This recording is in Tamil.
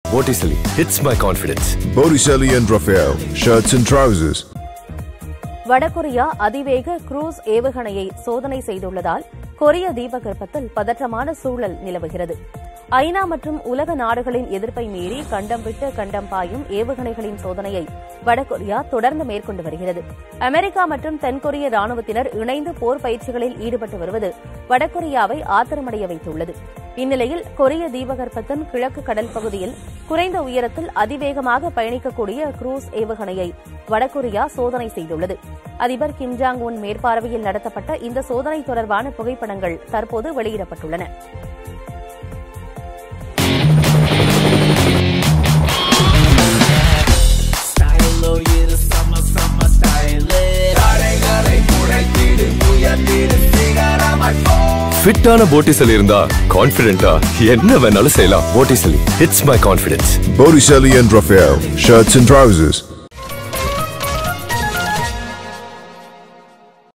Botticelli hits my confidence. Botticelli and Raphael, shirts and trousers. வடகொரியா அதிவேக குரூஸ் ஏவுகணையை சோதனை செய்துள்ளதால் கொரிய தீபகற்பத்தில் பதற்றமான சூழல் நிலவுகிறது ஐநா மற்றும் உலக நாடுகளின் எதிர்ப்பை மீறி கண்டம் விட்டு கண்டம் பாயும் ஏவுகணைகளின் சோதனையை வடகொரியா தொடர்ந்து மேற்கொண்டு வருகிறது அமெரிக்கா மற்றும் தென்கொரிய ராணுவத்தினர் இணைந்து போர் பயிற்சிகளில் ஈடுபட்டு வருவது வடகொரியாவை ஆத்திரமடைய வைத்துள்ளது இந்நிலையில் கொரிய தீபகற்பத்தின் கிழக்கு கடல் பகுதியில் குறைந்த உயரத்தில் அதிவேகமாக பயணிக்கக்கூடிய குரூஸ் ஏவுகணையை வடகொரியா சோதனை செய்துள்ளது அதிபர் கிம் ஜாங் உன் மேற்பார்வையில் நடத்தப்பட்ட இந்த சோதனை தொடர்பான புகைப்படங்கள் தற்போது வெளியிடப்பட்டுள்ளன ஃபிட்டான போட்டிசலி இருந்தா கான்ஃபிடென்ட்டா என்ன வேணாலும் செய்யலாம் போட்டிசலி hits my confidence. Botticelli and Raphael, shirts and trousers.